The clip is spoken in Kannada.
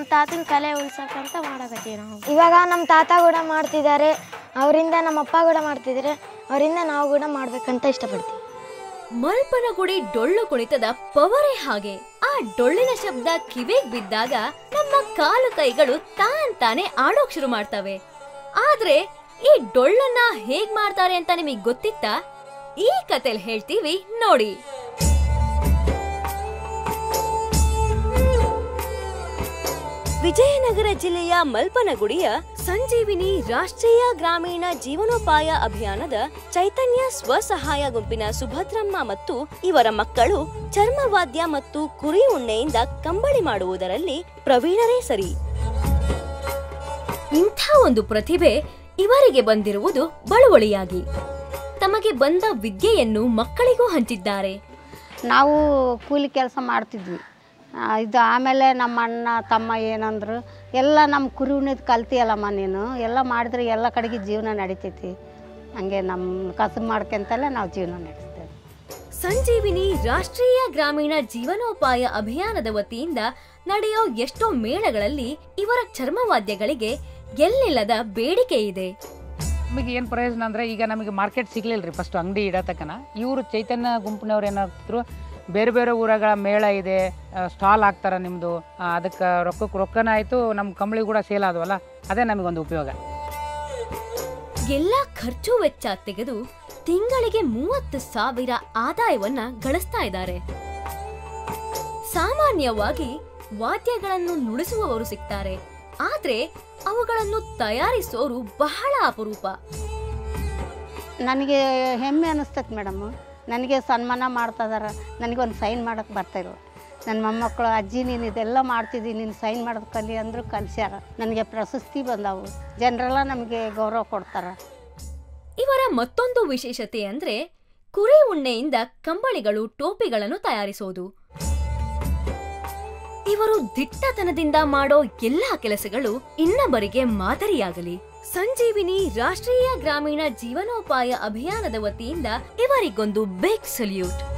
ನಮ್ಮ ತಾತನ ಕಲೆ ಉಳ್ಸಕ್ಕಂತ ಮಾಡಕತ್ತೀವಿ ನಾವು ಇವಾಗ ನಮ್ಮ ತಾತ ಕೂಡ ಮಾಡ್ತಿದ್ದಾರೆ ಅವರಿಂದ ನಮ್ಮ ಅಪ್ಪ ಕೂಡ ಮಾಡ್ತಿದ್ದಾರೆ ಅವರಿಂದ ನಾವು ಕೂಡ ಮಾಡ್ಬೇಕಂತ ಇಷ್ಟಪಡ್ತೀವಿ ಮಲ್ಪನಗುಡಿ ಡೊಳ್ಳು ಕುಣಿತದ ಪವರೇ ಹಾಗೆ ಆ ಡೊಳ್ಳಿನ ಶಬ್ದ ಕಿವಿಗ್ ಬಿದ್ದಾಗ ನಮ್ಮ ಕಾಲು ಕೈಗಳು ತಾನ್ ತಾನೇ ಆಡೋಕ್ ಶುರು ಮಾಡ್ತವೆ ಆದ್ರೆ ಈ ಡೊಳ್ಳನ್ನ ಹೇಗ್ ಮಾಡ್ತಾರೆ ಅಂತ ನಿಮಗ್ ಗೊತ್ತಿತ್ತಾ ಈ ಕತೆಲ್ ಹೇಳ್ತೀವಿ ನೋಡಿ ವಿಜಯನಗರ ಜಿಲ್ಲೆಯ ಮಲ್ಪನಗುಡಿಯ ಸಂಜೀವಿನಿ ರಾಷ್ಟ್ರೀಯ ಗ್ರಾಮೀಣ ಜೀವನೋಪಾಯ ಅಭಿಯಾನದ ಚೈತನ್ಯ ಸ್ವಸಹಾಯ ಗುಂಪಿನ ಸುಭದ್ರಮ್ಮ ಮತ್ತು ಇವರ ಮಕ್ಕಳು ಚರ್ಮವಾದ್ಯ ಮತ್ತು ಕುರಿ ಉಣ್ಣೆಯಿಂದ ಕಂಬಳಿ ಮಾಡುವುದರಲ್ಲಿ ಪ್ರವೀಣರೇ ಸರಿ ಇಂಥ ಒಂದು ಪ್ರತಿಭೆ ಇವರಿಗೆ ಬಂದಿರುವುದು ಬಳುವಳಿಯಾಗಿ ತಮಗೆ ಬಂದ ವಿದ್ಯೆಯನ್ನು ಮಕ್ಕಳಿಗೂ ಹಂಚಿದ್ದಾರೆ ನಾವು ಕೂಲಿ ಕೆಲಸ ಮಾಡ್ತಿದ್ವಿ ಆ, ಇದು ಆಮೇಲೆ ನಮ್ಮ ಅಣ್ಣ ತಮ್ಮ ಏನಂದ್ರು ಎಲ್ಲ ನಮ್ಮ ಕುರಿ ಉಣಿದ್ ಕಲ್ತಿಯಲ್ಲಮ್ಮ ನೀನು ಎಲ್ಲ ಮಾಡಿದ್ರೆ ಎಲ್ಲ ಕಡೆಗೆ ಜೀವನ ನಡಿತೈತಿ ಹಂಗೆ ನಮ್ಮ ಕಸಬು ಮಾಡ್ಕೊಂತಲೇ ನಾವು ಜೀವನ ನಡೆಸ್ತೇವೆ ಸಂಜೀವಿನಿ ರಾಷ್ಟ್ರೀಯ ಗ್ರಾಮೀಣ ಜೀವನೋಪಾಯ ಅಭಿಯಾನದ ವತಿಯಿಂದ ನಡೆಯೋ ಎಷ್ಟೋ ಮೇಳಗಳಲ್ಲಿ ಇವರ ಚರ್ಮವಾದ್ಯಗಳಿಗೆ ಎಲ್ಲಿಲ್ಲದ ಬೇಡಿಕೆ ಇದೆ ನಮಗೆ ಏನು ಪ್ರಯೋಜನ ಅಂದರೆ ಈಗ ನಮಗೆ ಮಾರ್ಕೆಟ್ ಸಿಗಲಿಲ್ಲ ರೀ ಫಸ್ಟ್ ಅಂಗಡಿ ಇಡತಕ್ಕನ ಇವರು ಚೈತನ್ಯ ಗುಂಪಿನವ್ರು ಏನಾಗ್ತಿದ್ರು ಬೇರೆ ಬೇರೆ ಊರಗಳ ಮೇಳ ಇದೆ ಸ್ಟಾಲ್ ಹಾಕ್ತಾರೆ ನಿಮ್ಮದು ಅದಕ್ಕೆ ರೊಕ್ಕಕ್ಕೆ ರೊಕ್ಕನ ಆಯಿತು ನಮ್ಮ ಕಂಬಳಿ ಕೂಡ ಸೇಲ್ ಆದವಲ್ಲ ಅದೇ ನಮಗೊಂದು ಉಪಯೋಗ ಎಲ್ಲಾ ಖರ್ಚು ವೆಚ್ಚ ತೆಗೆದು ತಿಂಗಳಿಗೆ ಮೂವತ್ತು ಸಾವಿರ ಆದಾಯವನ್ನ ಗಳಿಸ್ತಾ ಇದ್ದಾರೆ ಸಾಮಾನ್ಯವಾಗಿ ವಾದ್ಯಗಳನ್ನು ನುಡಿಸುವವರು ಸಿಗ್ತಾರೆ ಆದ್ರೆ ಅವುಗಳನ್ನು ತಯಾರಿಸೋರು ಬಹಳ ಅಪರೂಪ ನನಗೆ ಹೆಮ್ಮೆ ಅನ್ನಿಸ್ತೈತೆ ಮೇಡಮ್ ನನಗೆ ಸನ್ಮಾನ ಮಾಡ್ತಿದಾರ ನನಗೊಂದು ಸೈನ್ ಮಾಡೋಕ್ಕೆ ಬರ್ತಾಯಿಲ್ಲ ನನ್ನ ಮೊಮ್ಮಕ್ಕಳು ಅಜ್ಜಿ ನೀನು ಇದೆಲ್ಲ ಮಾಡ್ತಿದ್ದಿ ನೀನು ಸೈನ್ ಮಾಡೋದು ಕಲಿ ಅಂದರು ಕಲಿಸ್ಯಾರ ನನಗೆ ಪ್ರಶಸ್ತಿ ಬಂದವು ಜನರೆಲ್ಲ ನಮಗೆ ಗೌರವ ಕೊಡ್ತಾರೆ ಇವರ ಮತ್ತೊಂದು ವಿಶೇಷತೆ ಅಂದ್ರೆ ಕುರಿ ಉಣ್ಣೆಯಿಂದ ಕಂಬಳಿಗಳು ಟೋಪಿಗಳನ್ನು ತಯಾರಿಸೋದು ಇವರು ದಿಟ್ಟತನದಿಂದ ಮಾಡೋ ಎಲ್ಲಾ ಕೆಲಸಗಳು ಇನ್ನೊಬ್ಬರಿಗೆ ಮಾದರಿಯಾಗಲಿ ಸಂಜೀವಿನಿ ರಾಷ್ಟ್ರೀಯ ಗ್ರಾಮೀಣ ಜೀವನೋಪಾಯ ಅಭಿಯಾನದ ವತಿಯಿಂದ ಇವರಿಗೊಂದು ಬಿಗ್ ಸಲ್ಯೂಟ್